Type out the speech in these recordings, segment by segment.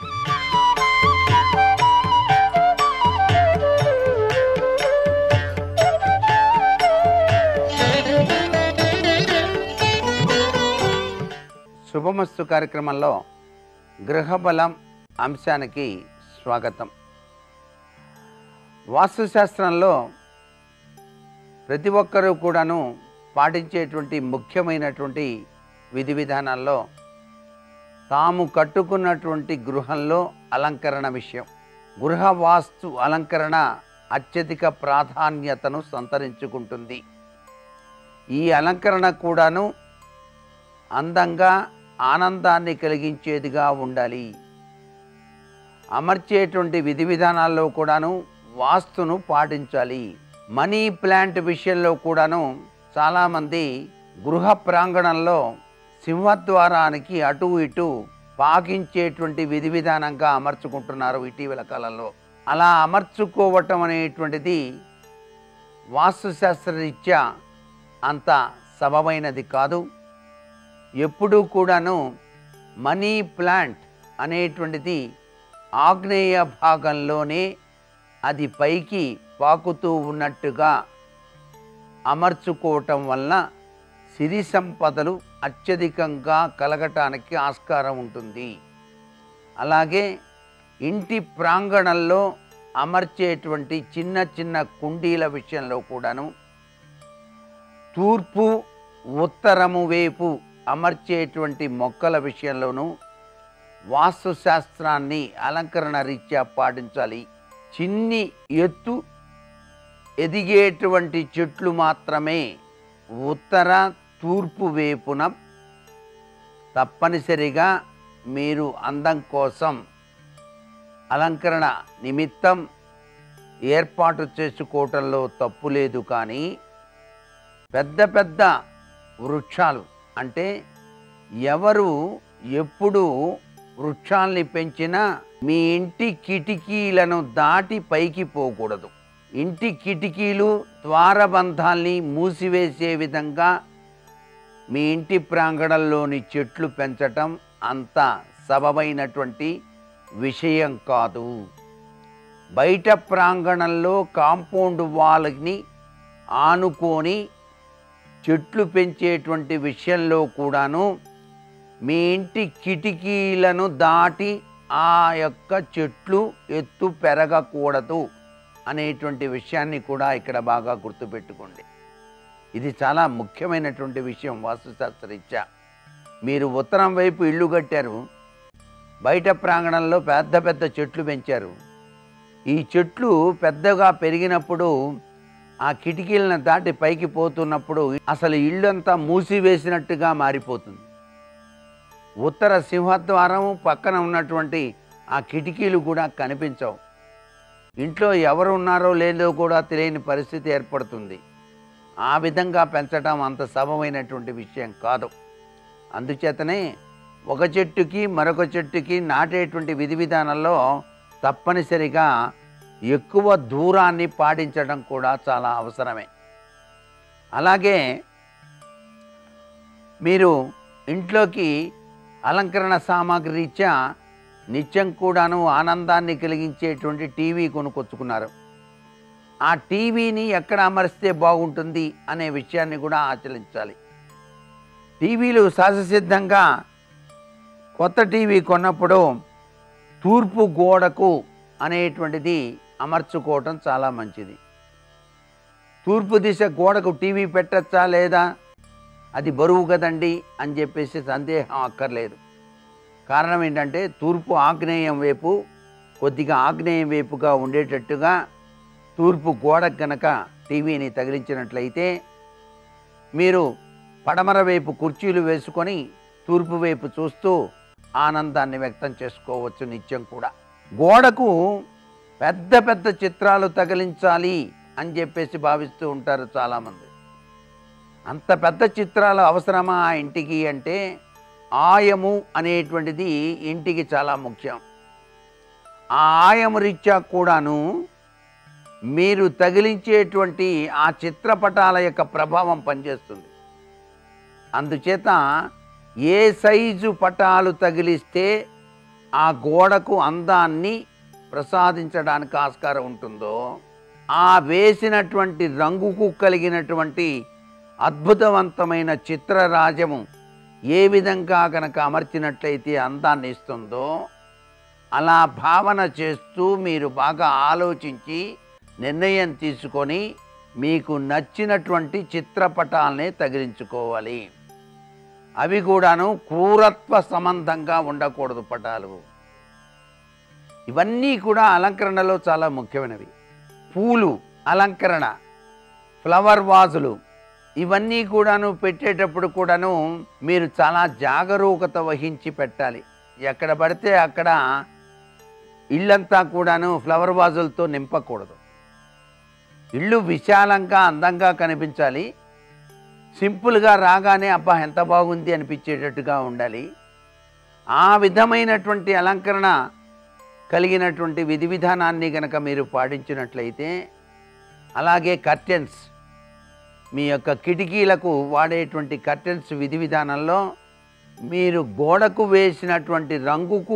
శుభమస్తు కార్యక్రమంలో గృహబలం అంశానికి స్వాగతం వాస్తుశాస్త్రంలో ప్రతి ఒక్కరూ కూడాను పాటించేటువంటి ముఖ్యమైనటువంటి విధి విధానాల్లో తాము కట్టుకున్నటువంటి గృహంలో అలంకరణ విషయం గృహ వాస్తు అలంకరణ అత్యధిక ప్రాధాన్యతను సంతరించుకుంటుంది ఈ అలంకరణ కూడాను అందంగా ఆనందాన్ని కలిగించేదిగా ఉండాలి అమర్చేటువంటి విధి విధానాల్లో కూడాను వాస్తును పాటించాలి మనీ ప్లాంట్ విషయంలో కూడాను చాలామంది గృహ ప్రాంగణంలో సింహద్వారానికి అటు ఇటు పాకించేటువంటి విధి విధానంగా అమర్చుకుంటున్నారు ఇటీవల కాలంలో అలా అమర్చుకోవటం అనేటువంటిది వాస్తుశాస్త్రరీత్యా అంత సబమైనది కాదు ఎప్పుడూ కూడాను మనీ ప్లాంట్ అనేటువంటిది ఆగ్నేయ భాగంలోనే అది పైకి పాకుతూ ఉన్నట్టుగా అమర్చుకోవటం వలన సిరి సంపదలు అత్యధికంగా కలగటానికి ఆస్కారం ఉంటుంది అలాగే ఇంటి ప్రాంగణంలో అమర్చేటువంటి చిన్న చిన్న కుండీల విషయంలో కూడాను తూర్పు ఉత్తరము వైపు అమర్చేటువంటి మొక్కల విషయంలోనూ వాస్తుశాస్త్రాన్ని అలంకరణ రీత్యా పాటించాలి చిన్ని ఎత్తు ఎదిగేటువంటి చెట్లు మాత్రమే ఉత్తర తూర్పు వైపున తప్పనిసరిగా మీరు అందం కోసం అలంకరణ నిమిత్తం ఏర్పాటు చేసుకోవటంలో తప్పు లేదు కానీ పెద్ద పెద్ద వృక్షాలు అంటే ఎవరు ఎప్పుడు వృక్షాల్ని పెంచినా మీ ఇంటి కిటికీలను దాటి పైకి పోకూడదు ఇంటి కిటికీలు ద్వారబంధాల్ని మూసివేసే విధంగా మీ ఇంటి ప్రాంగణంలోని చెట్లు పెంచటం అంత సబమైనటువంటి విషయం కాదు బయట ప్రాంగణంలో కాంపౌండ్ వాల్ని ఆనుకొని చెట్లు పెంచేటువంటి విషయంలో కూడాను మీ ఇంటి కిటికీలను దాటి ఆ యొక్క చెట్లు ఎత్తు పెరగకూడదు అనేటువంటి విషయాన్ని కూడా ఇక్కడ బాగా గుర్తుపెట్టుకోండి ఇది చాలా ముఖ్యమైనటువంటి విషయం వాస్తుశాస్త్రరీత్యా మీరు ఉత్తరం వైపు ఇల్లు కట్టారు బయట ప్రాంగణంలో పెద్ద పెద్ద చెట్లు పెంచారు ఈ చెట్లు పెద్దగా పెరిగినప్పుడు ఆ కిటికీలను దాటి పైకి పోతున్నప్పుడు అసలు ఇల్లు అంతా మూసివేసినట్టుగా మారిపోతుంది ఉత్తర సింహద్వారం పక్కన ఉన్నటువంటి ఆ కిటికీలు కూడా కనిపించవు ఇంట్లో ఎవరు ఉన్నారో లేదో కూడా తెలియని పరిస్థితి ఏర్పడుతుంది ఆ విధంగా పెంచడం అంత సబమైనటువంటి విషయం కాదు అందుచేతనే ఒక చెట్టుకి మరొక చెట్టుకి నాటేటువంటి విధి విధానంలో తప్పనిసరిగా ఎక్కువ దూరాన్ని పాటించడం కూడా చాలా అవసరమే అలాగే మీరు ఇంట్లోకి అలంకరణ సామాగ్రి రీత్యా నిత్యం కూడాను ఆనందాన్ని కలిగించేటువంటి టీవీ కొనుక్కొచ్చుకున్నారు ఆ టీవీని ఎక్కడ అమరిస్తే బాగుంటుంది అనే విషయాన్ని కూడా ఆచరించాలి టీవీలు సహజసిద్ధంగా కొత్త టీవీ కొన్నప్పుడు తూర్పు గోడకు అనేటువంటిది అమర్చుకోవటం చాలా మంచిది తూర్పు దిశ గోడకు టీవీ పెట్టచ్చా లేదా అది బరువు కదండి అని చెప్పేసి సందేహం అక్కర్లేదు కారణం ఏంటంటే తూర్పు ఆగ్నేయం వైపు కొద్దిగా ఆగ్నేయం వైపుగా ఉండేటట్టుగా తూర్పు గోడకు గనక టీవీని తగిలించినట్లయితే మీరు పడమర వైపు కుర్చీలు వేసుకొని తూర్పు వైపు చూస్తూ ఆనందాన్ని వ్యక్తం చేసుకోవచ్చు నిత్యం కూడా గోడకు పెద్ద పెద్ద చిత్రాలు తగిలించాలి అని చెప్పేసి భావిస్తూ ఉంటారు చాలామంది అంత పెద్ద చిత్రాలు అవసరమా ఆ ఇంటికి అంటే ఆయము అనేటువంటిది ఇంటికి చాలా ముఖ్యం ఆ ఆయము రీత్యా కూడాను మీరు తగిలించేటువంటి ఆ చిత్రపటాల యొక్క ప్రభావం పనిచేస్తుంది అందుచేత ఏ సైజు పటాలు తగిలిస్తే ఆ గోడకు అందాన్ని ప్రసాదించడానికి ఆస్కారం ఉంటుందో ఆ వేసినటువంటి రంగుకు కలిగినటువంటి అద్భుతవంతమైన చిత్రరాజము ఏ విధంగా కనుక అమర్చినట్లయితే అందాన్ని ఇస్తుందో అలా భావన చేస్తూ మీరు బాగా ఆలోచించి నిర్ణయం తీసుకొని మీకు నచ్చినటువంటి చిత్రపటాలనే తగిలించుకోవాలి అవి కూడాను క్రూరత్వ సంబంధంగా ఉండకూడదు పటాలు ఇవన్నీ కూడా అలంకరణలో చాలా ముఖ్యమైనవి పూలు అలంకరణ ఫ్లవర్ వాజులు ఇవన్నీ కూడాను పెట్టేటప్పుడు కూడాను మీరు చాలా జాగరూకత వహించి పెట్టాలి ఎక్కడ పడితే అక్కడ ఇల్లంతా కూడాను ఫ్లవర్ వాజులతో నింపకూడదు ఇల్లు విశాలంగా అందంగా కనిపించాలి సింపుల్గా రాగానే అబ్బా ఎంత బాగుంది అనిపించేటట్టుగా ఉండాలి ఆ విధమైనటువంటి అలంకరణ కలిగినటువంటి విధి విధానాన్ని గనక మీరు పాటించినట్లయితే అలాగే కర్టెన్స్ మీ యొక్క కిటికీలకు వాడేటువంటి కర్టెన్స్ విధి విధానంలో మీరు గోడకు వేసినటువంటి రంగుకు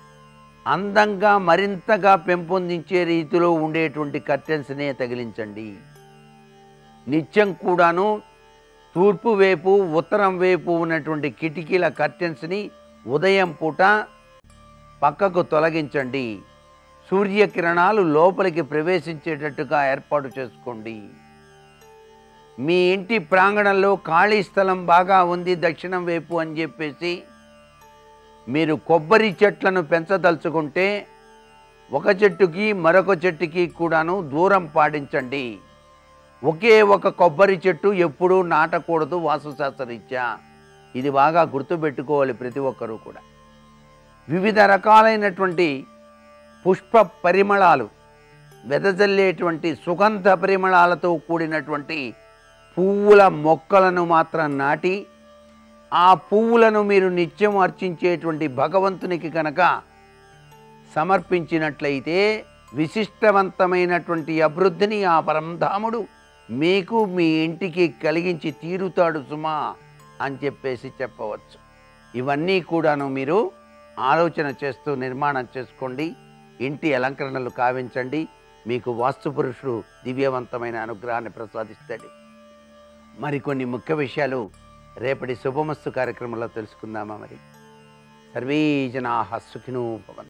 అందంగా మరింతగా పెంపొందించే రీతిలో ఉండేటువంటి కర్టెన్స్నే తగిలించండి నిత్యం కూడాను తూర్పు వైపు ఉత్తరం వైపు ఉన్నటువంటి కిటికీల కర్టెన్స్ని ఉదయం పూట పక్కకు తొలగించండి సూర్యకిరణాలు లోపలికి ప్రవేశించేటట్టుగా ఏర్పాటు చేసుకోండి మీ ఇంటి ప్రాంగణంలో ఖాళీ స్థలం బాగా ఉంది దక్షిణం వైపు అని చెప్పేసి మీరు కొబ్బరి చెట్లను పెంచదలుచుకుంటే ఒక చెట్టుకి మరొక చెట్టుకి కూడాను దూరం పాటించండి ఒకే ఒక కొబ్బరి చెట్టు ఎప్పుడూ నాటకూడదు వాస్తుశాస్త్రరీత్యా ఇది బాగా గుర్తుపెట్టుకోవాలి ప్రతి ఒక్కరూ కూడా వివిధ రకాలైనటువంటి పుష్ప పరిమళాలు వెదజల్లేటువంటి సుగంధ పరిమళాలతో కూడినటువంటి పువ్వుల మొక్కలను మాత్రం నాటి ఆ పువ్వులను మీరు నిత్యం అర్చించేటువంటి భగవంతునికి కనుక సమర్పించినట్లయితే విశిష్టవంతమైనటువంటి అభివృద్ధిని ఆ పరంధాముడు మీకు మీ ఇంటికి కలిగించి తీరుతాడు సుమా అని చెప్పేసి చెప్పవచ్చు ఇవన్నీ కూడాను మీరు ఆలోచన చేస్తూ నిర్మాణం చేసుకోండి ఇంటి అలంకరణలు కావించండి మీకు వాస్తు పురుషుడు దివ్యవంతమైన అనుగ్రహాన్ని ప్రసాదిస్తాడు మరికొన్ని ముఖ్య విషయాలు రేపటి శుభమస్తు కార్యక్రమంలో తెలుసుకుందామా మరి సర్వే జనా సుఖినో భవంతు